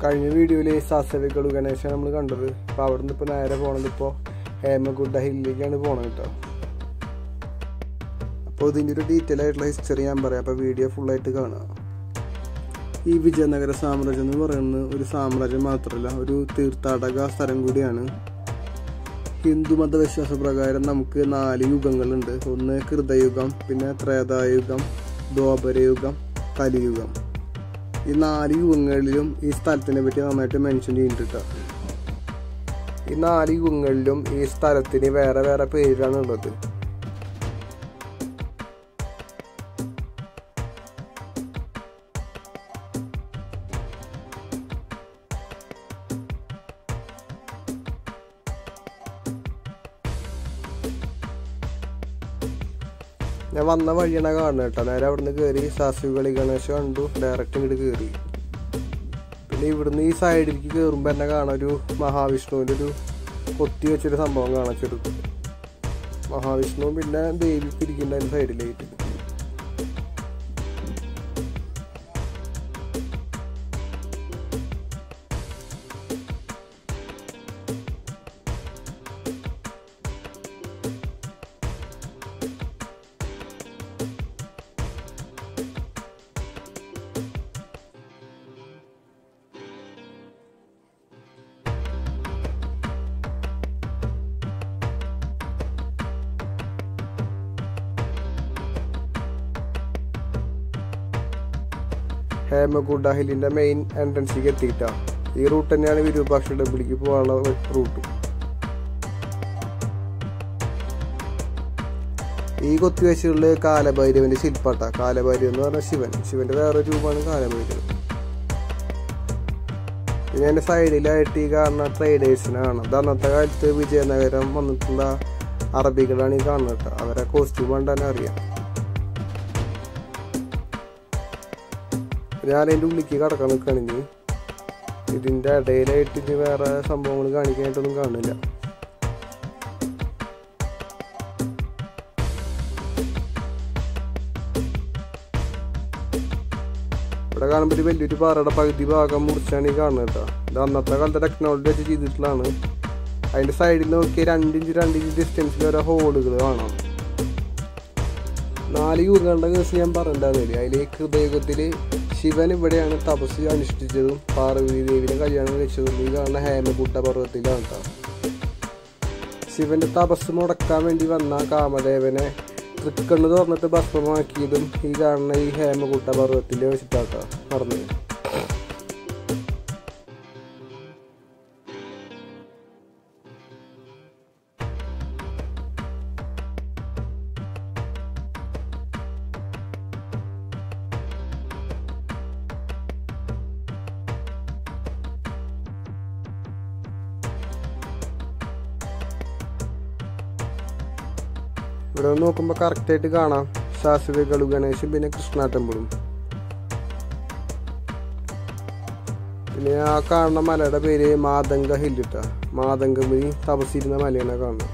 കഴിഞ്ഞ വീഡിയോയിൽ സാസവികൾ ഗണേശ നമ്മൾ കണ്ടത് അപ്പോൾ അവിടെ നിന്ന് ഇപ്പോൾ നേരെ പോണത് ഇപ്പോൾ ഹേമഗുഡ ഹില്ലിലേക്കാണ് പോണത് കേട്ടോ അപ്പോൾ ഇതിൻ്റെ ഒരു ഡീറ്റെയിൽ ആയിട്ടുള്ള ഹിസ്റ്ററി ഞാൻ പറയാം അപ്പോൾ വീഡിയോ ഫുള്ളായിട്ട് കാണുക ഈ വിജയനഗര സാമ്രാജ്യം എന്ന് പറയുന്നത് ഒരു സാമ്രാജ്യം മാത്രമല്ല ഒരു തീർത്ഥാടക സ്ഥലം കൂടിയാണ് ഹിന്ദു മതവിശ്വാസ പ്രകാരം നമുക്ക് നാല് യുഗങ്ങളുണ്ട് ഒന്ന് കൃതയുഗം പിന്നെ ത്രേതായുഗം ദ്വാപരയുഗം കലിയുഗം ഈ നാല് യുഗങ്ങളിലും ഈ സ്ഥലത്തിനെ പറ്റി നന്നായിട്ട് മെൻഷൻ ചെയ്യുന്നുണ്ട് ട്ടോ. ഈ നാല് യുഗങ്ങളിലും ഈ സ്ഥലത്തിന് വേറെ വേറെ പേരാണ് ഉള്ളത് ഞാൻ വന്ന വഴിയാണ് കാണുന്നത് കേട്ടോ നേരെ അവിടുന്ന് കയറി സാസികളി ഗണേശ കണ്ടു ഡയറക്റ്റ് ഇങ്ങോട്ട് കയറി പിന്നെ ഇവിടുന്ന് ഈ സൈഡിലേക്ക് കയറുമ്പോൾ തന്നെ കാണാം ഒരു മഹാവിഷ്ണുവിൻ്റെ ഒരു കൊത്തി വെച്ചൊരു സംഭവം കാണാം ചെറുത് മഹാവിഷ്ണു പിന്നെ ദേവി ഇരിക്കുന്ന അതിൻ്റെ സൈഡിലായിട്ട് ഹേമകുണ്ട ഹില്ലിന്റെ മെയിൻ എൻട്രൻസിലേക്ക് എത്തിയിട്ടാ ഈ റൂട്ട് തന്നെയാണ് വിരൂപാക്ഷ ഡബിളിക്ക് പോകാനുള്ള റൂട്ട് ഈ കൊത്തിവെച്ചുള്ള കാലഭൈരവന്റെ ശില്പാട്ട കാലഭൈരവൻ എന്ന് പറഞ്ഞാൽ ശിവൻ ശിവന്റെ വേറെ രൂപമാണ് കാലഭൈരവൻ പിന്നെ അതിന്റെ സൈഡിലായിട്ട് ഈ കാണുന്ന ട്രേഡേഴ്സിനെ കാണാം ഇത് അന്നത്തെ കാലത്ത് വിജയനഗരം വന്നിട്ടുള്ള അറബികളാണ് ഈ കാണുന്നത് കേട്ടോ അവരെ കോസ്റ്റ്യൂം കണ്ടാൽ അറിയാം ഞാൻ അതിൻ്റെ ഉള്ളിലേക്ക് കടക്കാൻ നിൽക്കുകയാണെങ്കിൽ ഇതിൻ്റെ ഇടയിലായിട്ട് ഇനി വേറെ സംഭവങ്ങൾ കാണിക്കാനായിട്ടൊന്നും കാണില്ല ഇവിടെ കാണുമ്പോൾ ഒരു വലിയൊരു പാറയുടെ പകുതി ഭാഗം മുറിച്ചാണ് ഈ കാണുന്നത് കേട്ടോ ഇത് അന്നത്തെ കാലത്തെ ടെക്നോളജി വെച്ച് ചെയ്തിട്ടുള്ളതാണ് അതിൻ്റെ സൈഡിൽ നോക്കിയാൽ രണ്ടിഞ്ച് രണ്ടിഞ്ച് ഡിസ്റ്റൻസിൽ ഓരോ ഹോളുകൾ കാണാം നാല് യുഗങ്ങളുടെ കേസ് ഞാൻ പറഞ്ഞിട്ടുണ്ടായിരുന്നില്ലേ അതിൽ ഹൃദയത്തിൽ ശിവൻ ഇവിടെയാണ് തപസ് അനുഷ്ഠിച്ചതും പാർവതി ദേവിനെ കല്യാണം കഴിച്ചതും ഈ കാണുന്ന ഹേമകൂട്ട പർവ്വതത്തിലാണ് കേട്ടോ ശിവന്റെ തപസ് മുടക്കാൻ വേണ്ടി വന്ന കാമദേവനെ തൃക്കണ്ണ് തുറന്നിട്ട് ഭസ്മമാക്കിയതും ഈ കാണുന്ന ഈ ഹേമകൂട്ട പർവ്വതത്തിൽ വെച്ചിട്ടാട്ടോ നടന്നത് ഇവിടെ നിന്ന് നോക്കുമ്പോൾ കറക്റ്റായിട്ട് കാണാം ശാസ്ത്രീയകളു ഗണേശും പിന്നെ കൃഷ്ണ ടെമ്പിളും പിന്നെ ആ കാണുന്ന മലയുടെ പേര് മാതങ്ക ഹില്ലിട്ട മാതങ്കമുനി തപസിരുന്ന മലയാണ് കാണുന്നത്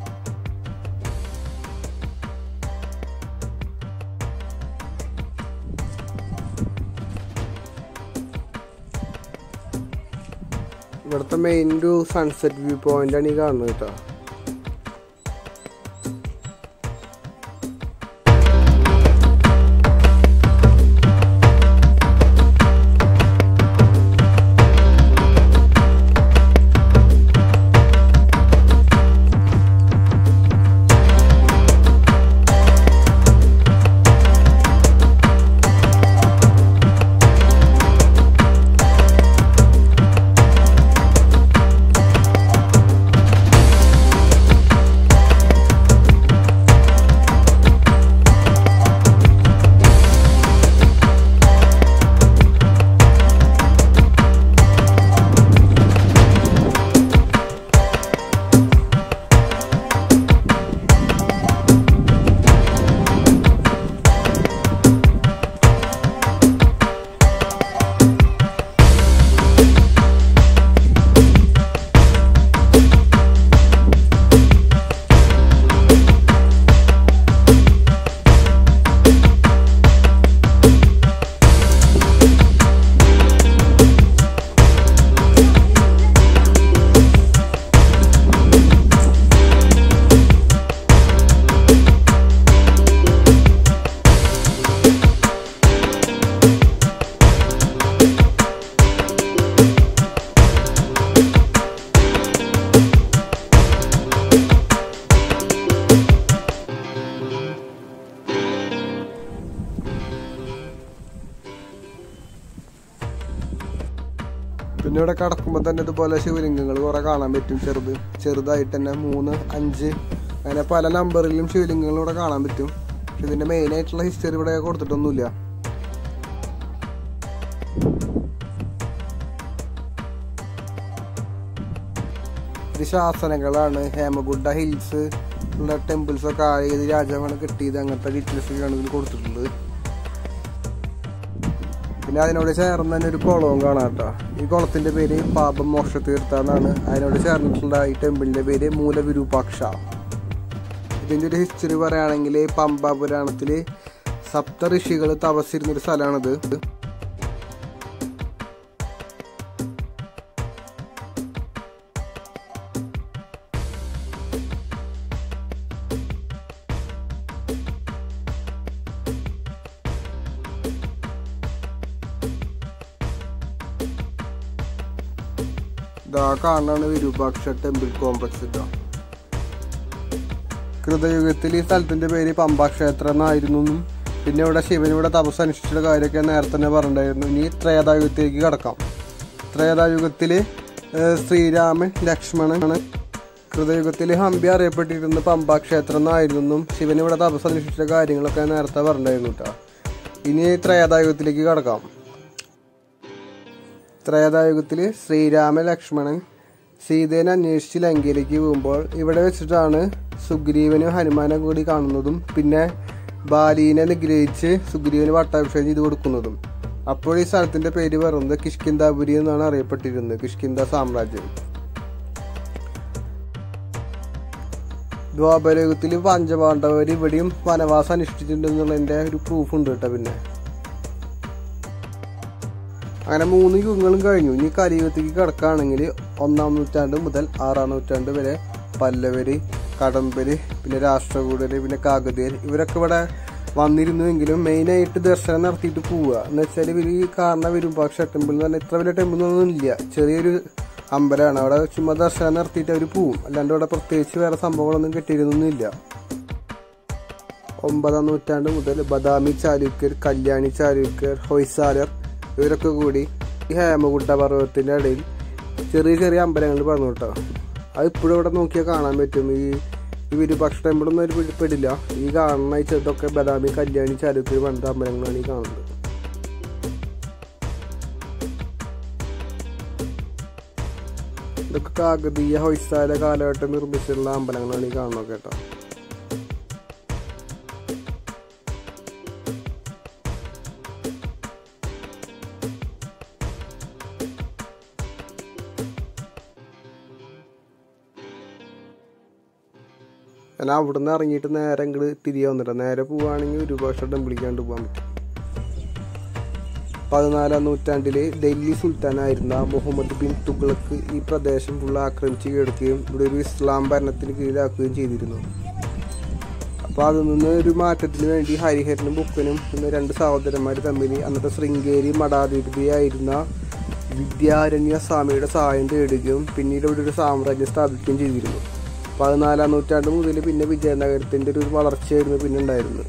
ഇവിടുത്തെ മെയിൻ ഒരു സൺസെറ്റ് വ്യൂ പോയിന്റ് ആണ് ഈ കാണുന്നത് കേട്ടോ പിന്നെ ഇവിടെ കിടക്കുമ്പോൾ തന്നെ ഇതുപോലെ ശിവലിംഗങ്ങൾ കുറെ കാണാൻ പറ്റും ചെറുത് ചെറുതായിട്ട് തന്നെ മൂന്ന് അഞ്ച് അങ്ങനെ പല നമ്പറിലും ശിവലിംഗങ്ങൾ ഇവിടെ കാണാൻ പറ്റും പക്ഷെ ഇതിന്റെ മെയിൻ ആയിട്ടുള്ള ഹിസ്റ്ററി ഇവിടെ കൊടുത്തിട്ടൊന്നുമില്ല ഇത് ശാസനങ്ങളാണ് ഹേമഗുഡ ഹിൽസ് ഉള്ള ടെമ്പിൾസ് ഒക്കെ ഏത് രാജാവാണ് കിട്ടിയത് അങ്ങനത്തെ ഡീറ്റെയിൽസ് ഒക്കെയാണ് ഇതിൽ കൊടുത്തിട്ടുള്ളത് പിന്നെ അതിനോട് ചേർന്ന് തന്നെ ഒരു കുളവും കാണാം കേട്ടോ ഈ കുളത്തിന്റെ പേര് പാപം മോക്ഷ തീർത്ഥ എന്നാണ് അതിനോട് ചേർന്നിട്ടുള്ള ഈ ടെമ്പിളിന്റെ പേര് മൂലവിരൂപാക്ഷ ഇതിന്റെ ഒരു ഹിസ്റ്ററി പറയുകയാണെങ്കിൽ പമ്പ പുരാണത്തില് സപ്ത ഋഷികൾ തപസ്സിരുന്നൊരു സ്ഥലമാണിത് ഇതാ കാണാണ് വിരൂപാക്ഷ ടെമ്പിൾ കോംപ്ലക്സ് കേട്ടോ കൃതയുഗത്തിൽ ഈ സ്ഥലത്തിന്റെ പേര് പമ്പാക്ഷേത്രം എന്നായിരുന്നു എന്നും പിന്നെ ഇവിടെ ശിവൻ ഇവിടെ തപസ് അനുഷ്ഠിച്ച കാര്യമൊക്കെ നേരത്തെ തന്നെ പറഞ്ഞിട്ടുണ്ടായിരുന്നു ഇനി ത്രേതായുഗത്തിലേക്ക് കടക്കാം ത്രേതായുഗത്തില് ഏഹ്, ശ്രീരാമൻ ലക്ഷ്മണൻ കൃതയുഗത്തിൽ ഹംപി അറിയപ്പെട്ടിരുന്ന പമ്പാക്ഷേത്രം എന്നായിരുന്നു എന്നും ശിവൻ ഇവിടെ തപസ് അനുഷ്ഠിച്ച കാര്യങ്ങളൊക്കെ നേരത്തെ പറഞ്ഞിട്ടുണ്ടായിരുന്നു കേട്ടോ ഇനി ത്രേതായുഗത്തിലേക്ക് കടക്കാം ത്രേതായുഗത്തിൽ ശ്രീരാമ ലക്ഷ്മണൻ സീതേനെ അന്വേഷിച്ച് ലങ്കയിലേക്ക് പോകുമ്പോൾ ഇവിടെ വെച്ചിട്ടാണ് സുഗ്രീവനും ഹനുമാനും കൂടി കാണുന്നതും പിന്നെ ബാലീനെ നിഗ്രഹിച്ച് സുഗ്രീവന് പട്ടാഭിഷേകം ചെയ്ത് കൊടുക്കുന്നതും അപ്പോൾ ഈ സ്ഥലത്തിന്റെ പേര് പറയുന്നത് കിഷ്കിന്ദാപുരി എന്നാണ് അറിയപ്പെട്ടിരുന്നത് കിഷ്കിന്ദ സാമ്രാജ്യം ദ്വാപരയുഗത്തിൽ പഞ്ചപാണ്ഡവർ ഇവിടെയും വനവാസം അനുഷ്ഠിച്ചിട്ടുണ്ടെന്നുള്ളതിന്റെ ഒരു പ്രൂഫ് ഉണ്ട് കേട്ടോ പിന്നെ അങ്ങനെ മൂന്ന് യുഗങ്ങളും കഴിഞ്ഞു ഇനി കലിയുഗത്തേക്ക് കിടക്കുകയാണെങ്കിൽ ഒന്നാം നൂറ്റാണ്ട് മുതൽ ആറാം നൂറ്റാണ്ട് വരെ പല്ലവര് കടമ്പര് പിന്നെ രാഷ്ട്രകൂടര് പിന്നെ കാകതീയർ ഇവരൊക്കെ ഇവിടെ വന്നിരുന്നുവെങ്കിലും മെയിനായിട്ട് ദർശനം നടത്തിയിട്ട് പോവുക എന്ന് വെച്ചാൽ ഇവർ ഈ കാണുന്ന വിരുമ്പാക്ഷ ടെമ്പിൾ എന്ന് പറഞ്ഞാൽ ഇത്ര വലിയ ടെമ്പിൾ ഒന്നും ഇല്ല ചെറിയൊരു അമ്പലമാണ് അവിടെ ചുമ്മാ ദർശനം നടത്തിയിട്ട് അവർ പോവും അല്ലാണ്ട് ഇവിടെ പ്രത്യേകിച്ച് വേറെ സംഭവങ്ങളൊന്നും കിട്ടിയിരുന്നൊന്നുമില്ല ഒമ്പതാം നൂറ്റാണ്ട് മുതൽ ബദാമി ചാലൂക്യർ കല്യാണി ചാലൂക്യർ ഹൊയ്സാലർ ഇവരൊക്കെ കൂടി ഈ ഹേമകുട്ട പർവ്വതത്തിൻ്റെ ഇടയിൽ ചെറിയ ചെറിയ അമ്പലങ്ങൾ പറഞ്ഞു കേട്ടോ അത് ഇപ്പോഴും ഇവിടെ നോക്കിയാൽ കാണാൻ പറ്റും ഈ ഈ വിരുപക്ഷ ടെമ്പിളൊന്നും ഒരു പെടി- പെടില്ല ഈ കാണുന്ന ഈ ചെറുതൊക്കെ ബദാമി കല്യാണി ചാലൂക്യർ പണിത അമ്പലങ്ങളാണ് ഈ കാണുന്നത് ഇതൊക്കെ കാകതീയ ഹൊയ്സാല കാലഘട്ടം നിർമ്മിച്ചിട്ടുള്ള അമ്പലങ്ങളാണ് ഈ കാണുന്നത് കേട്ടോ ഞാൻ അവിടുന്ന് ഇറങ്ങിയിട്ട് നേരെ ഇങ്ങോട്ട് തിരികെ വന്നിട്ട് നേരെ പോവുകയാണെങ്കിൽ ഒരു ഭാഷ ടെമ്പിളിക്കാണ്ട് പോകാൻ പറ്റും പതിനാലാം നൂറ്റാണ്ടില് ഡൽഹി സുൽത്താനായിരുന്ന മുഹമ്മദ് ബിൻ തുഗ്ലക്ക് ഈ പ്രദേശം ഫുള്ള് ആക്രമിച്ച് കീഴടക്കുകയും ഇവിടെ ഒരു ഇസ്ലാം ഭരണത്തിന് കീഴിലാക്കുകയും ചെയ്തിരുന്നു അപ്പോൾ അതിൽ നിന്ന് ഒരു മാറ്റത്തിന് വേണ്ടി ഹരിഹരനും ബുക്കനും എന്ന രണ്ട് സഹോദരന്മാർ തമ്മിൽ അന്നത്തെ ശൃംഗേരി മഠാധിപതിയായിരുന്ന വിദ്യാരണ്യ സ്വാമിയുടെ സഹായം തേടുകയും പിന്നീട് ഇവിടെ ഒരു സാമ്രാജ്യം സ്ഥാപിക്കുകയും ചെയ്തിരുന്നു പതിനാലാം നൂറ്റാണ്ട് മുതൽ പിന്നെ വിജയനഗരത്തിൻ്റെ ഒരു വളർച്ചയായിരുന്നു പിന്നെ ഉണ്ടായിരുന്നത്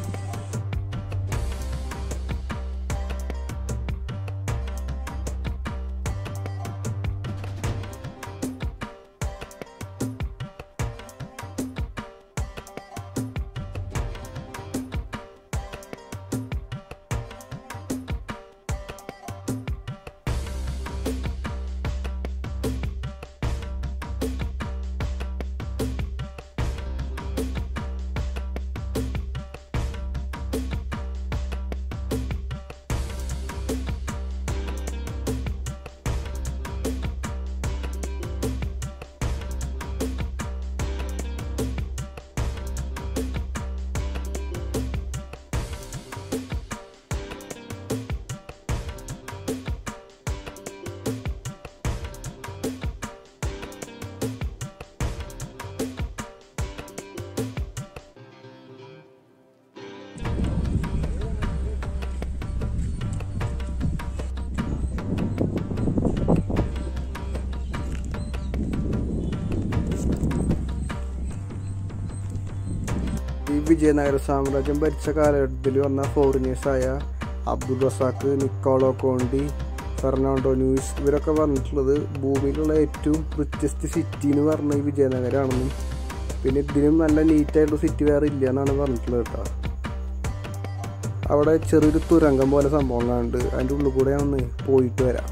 ഈ വിജയനഗര സാമ്രാജ്യം ഭരിച്ച കാലഘട്ടത്തിൽ വന്ന ഫോറിനേഴ്സായ Abdul Razzaq Niccolo Conti Fernando Nunes ഇവരൊക്കെ പറഞ്ഞിട്ടുള്ളത് ഭൂമിയിലുള്ള ഏറ്റവും റിച്ചസ്റ്റ് സിറ്റി എന്ന് പറഞ്ഞ ഈ വിജയനഗരമാണെന്നും പിന്നെ ഇതിനും നല്ല നീറ്റായിട്ടുള്ള സിറ്റി വേറെ ഇല്ല എന്നാണ് പറഞ്ഞിട്ടുള്ളത് കേട്ടോ അവിടെ ചെറിയൊരു തുരങ്കം പോലെ സംഭവം കാണുന്നുണ്ട് അതിൻ്റെ ഉള്ളിൽ കൂടെ ഒന്ന് പോയിട്ട് വരാം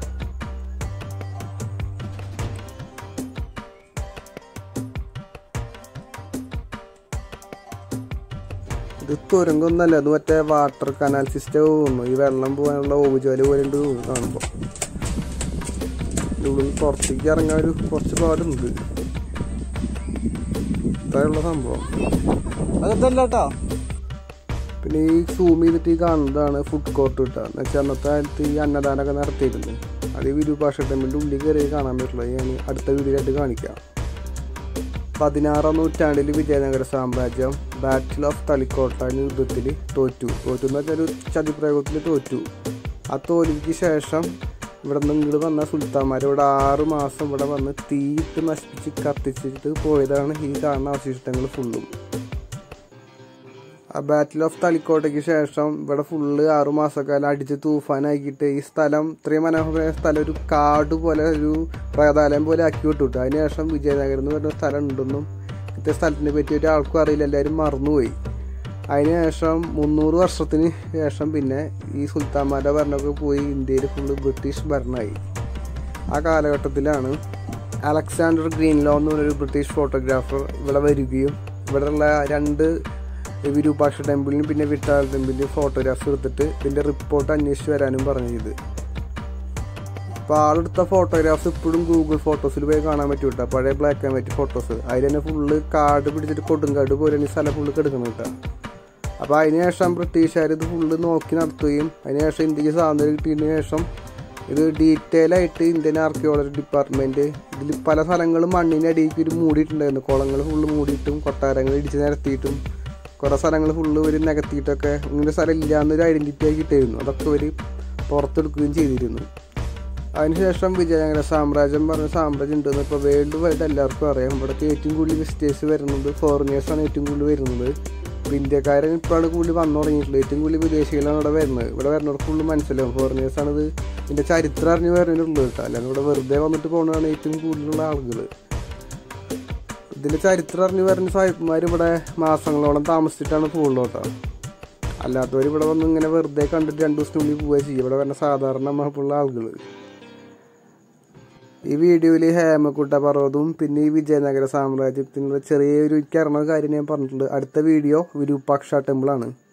ഇത് തുരങ്കൊന്നല്ല അത് മറ്റേ വാട്ടർ കനാൽ സിസ്റ്റം തോന്നുന്നു ഈ വെള്ളം പോകാനുള്ള ഓവുചോല പോലെ ഉണ്ട് കാണുമ്പോൾ ഇതിൻ്റെ ഉള്ളിൽ പുറത്തേക്ക് ഇറങ്ങാൻ ഒരു കുറച്ച് പാടുണ്ട് ഇത്രയുള്ള സംഭവം അതല്ല കേട്ടോ പിന്നെ ഈ സൂം ചെയ്തിട്ട് ഈ കാണുന്നതാണ് ഫുഡ് കോർട്ട് കിട്ടുക എന്ന് വെച്ചാൽ അന്നത്തെ കാലത്ത് ഈ അന്നദാനമൊക്കെ നടത്തിയിരുന്നു അത് ഈ വിരൂപാക്ഷ ടെമ്പിളിൻ്റെ ഉള്ളിൽ കയറി കാണാൻ പറ്റുള്ളൂ ഞാൻ അടുത്ത വീഡിയോയിലായിട്ട് കാണിക്കാം പതിനാറാം നൂറ്റാണ്ടിൽ വിജയനഗര സാമ്രാജ്യം ബാറ്റിൽ ഓഫ് തളിക്കോട്ട എന്ന യുദ്ധത്തിൽ തോറ്റു തോറ്റു എന്ന് വെച്ചാൽ ഒരു ചതിപ്രയോഗത്തിൽ തോറ്റു ആ തോൽവിക്ക് ശേഷം ഇവിടെ നിന്ന് ഇങ്ങോട്ട് വന്ന സുൽത്താന്മാർ ഇവിടെ ആറ് മാസം ഇവിടെ വന്ന് തീയിട്ട് നശിപ്പിച്ച് കത്തിച്ചിട്ട് പോയതാണ് ഈ കാണുന്ന അവശിഷ്ടങ്ങൾ ഫുള്ളും ആ ബാറ്റിൽ ഓഫ് തളിക്കോട്ടയ്ക്ക് ശേഷം ഇവിടെ ഫുള്ള് ആറു മാസക്കാലം അടിച്ച് തൂഫാനാക്കിയിട്ട് ഈ സ്ഥലം ഇത്രയും മനോഹരമായ സ്ഥലം ഒരു കാട് പോലെ ഒരു പ്രേതാലയം പോലെ ആക്കി വിട്ടുവിട്ടു അതിനുശേഷം വിജയനഗരം എന്ന് പറഞ്ഞ സ്ഥലം ഉണ്ടെന്നും ഇത്തെ സ്ഥലത്തിനെ പറ്റി ഒരാൾക്കും അറിയില്ല എല്ലാവരും മറന്നുപോയി അതിനുശേഷം മുന്നൂറ് വർഷത്തിന് ശേഷം പിന്നെ ഈ സുൽത്താന്മാരുടെ ഭരണമൊക്കെ പോയി ഇന്ത്യയിൽ ഫുള്ള് ബ്രിട്ടീഷ് ഭരണമായി ആ കാലഘട്ടത്തിലാണ് അലക്സാണ്ടർ ഗ്രീൻലോ എന്ന് പറഞ്ഞൊരു ബ്രിട്ടീഷ് ഫോട്ടോഗ്രാഫർ ഇവിടെ വരികയും ഇവിടെയുള്ള രണ്ട് വിരൂപാക്ഷ ടെമ്പിളിനും പിന്നെ വിട്ടാൽ ടെമ്പിളിനും ഫോട്ടോഗ്രാഫ്സ് എടുത്തിട്ട് ഇതിൻ്റെ റിപ്പോർട്ട് അന്വേഷിച്ച് വരാനും പറഞ്ഞു ഇത് അപ്പോൾ ആളെടുത്ത ഫോട്ടോഗ്രാഫ്സ് ഇപ്പോഴും ഗൂഗിൾ ഫോട്ടോസിൽ പോയി കാണാൻ പറ്റും കേട്ടോ പഴയ ബ്ലാക്ക് ആൻഡ് വൈറ്റ് ഫോട്ടോസ് അതിൽ തന്നെ ഫുള്ള് കാട് പിടിച്ചിട്ട് കൊടുങ്കാട് പോലെയാണ് ഈ സ്ഥലം ഫുള്ള് കിടക്കുന്നത് കേട്ടോ അപ്പോൾ അതിനുശേഷം ബ്രിട്ടീഷുകാർ ഇത് ഫുള്ള് നോക്കി നടത്തുകയും അതിനുശേഷം ഇന്ത്യക്ക് സ്വാതന്ത്ര്യം കിട്ടിയതിന് ശേഷം ഇത് ഡീറ്റെയിൽ ആയിട്ട് ഇന്ത്യൻ ആർക്കിയോളജി ഡിപ്പാർട്ട്മെൻറ്റ് ഇതിൽ പല സ്ഥലങ്ങളും മണ്ണിൻ്റെ അടിയിലേക്ക് ഒരു മൂടിയിട്ടുണ്ടായിരുന്നു കുളങ്ങൾ ഫുള്ള് മൂടിയിട്ടും കൊട്ടാരങ്ങൾ ഇടിച്ച് നിരത്തിയിട്ടും കുറേ സ്ഥലങ്ങൾ ഫുള്ള് ഒരു നികത്തിയിട്ടൊക്കെ ഇങ്ങനെ സ്ഥലം ഇല്ല എന്നൊരു ഐഡൻറ്റിറ്റി ആയി കിട്ടിയിരുന്നു അതൊക്കെ ഒരു പുറത്തെടുക്കുകയും ചെയ്തിരുന്നു അതിനുശേഷം വിജയനഗര സാമ്രാജ്യം പറഞ്ഞ സാമ്രാജ്യം ഉണ്ടെന്ന് ഇപ്പോൾ വേൾഡ് വൈഡ് എല്ലാവർക്കും അറിയാം ഇവിടേക്ക് ഏറ്റവും കൂടുതൽ വിസിറ്റേഴ്സ് വരുന്നത് ഫോറിനേഴ്സാണ് ഏറ്റവും കൂടുതൽ വരുന്നത് ഇപ്പോൾ ഇന്ത്യക്കാരൻ ഇപ്പോഴാണ് കൂടുതൽ വന്നു തുടങ്ങിയിട്ടുള്ളത് ഏറ്റവും കൂടുതൽ വിദേശികളാണ് ഇവിടെ വരുന്നത് ഇവിടെ വരുന്നവർക്ക് ഫുള്ള് മനസ്സിലാവും ഫോറിനേഴ്സാണ് ഇത് ഇതിൻ്റെ ചരിത്രം അറിഞ്ഞ് വരുന്നതിനുള്ളത് കേട്ടോ അല്ലാതെ ഇവിടെ വെറുതെ വന്നിട്ട് പോകുന്നതാണ് ഏറ്റവും കൂടുതലുള്ള ആളുകൾ ഇതിൻ്റെ ചരിത്രം അറിഞ്ഞ് വരുന്ന സാഹിബന്മാർ ഇവിടെ മാസങ്ങളോളം താമസിച്ചിട്ടാണ് പോകുള്ളൂ കേട്ടോ അല്ലാത്തവർ ഇവിടെ വന്ന് ഇങ്ങനെ വെറുതെ കണ്ടിട്ട് രണ്ട് ദിവസത്തിനുള്ളിൽ പോവുക ചെയ്യും ഇവിടെ വരുന്ന സാധാരണ നമ്മളുള്ള ആളുകൾ ഈ വീഡിയോയിൽ ഹേമക്കുട്ട പർവ്വതവും പിന്നെ ഈ വിജയനഗര സാമ്രാജ്യത്തിനുള്ള ചെറിയൊരു എനിക്കറിയുന്ന കാര്യം ഞാൻ പറഞ്ഞിട്ടുണ്ട് അടുത്ത വീഡിയോ വിരൂപാക്ഷ ടെമ്പിളാണ്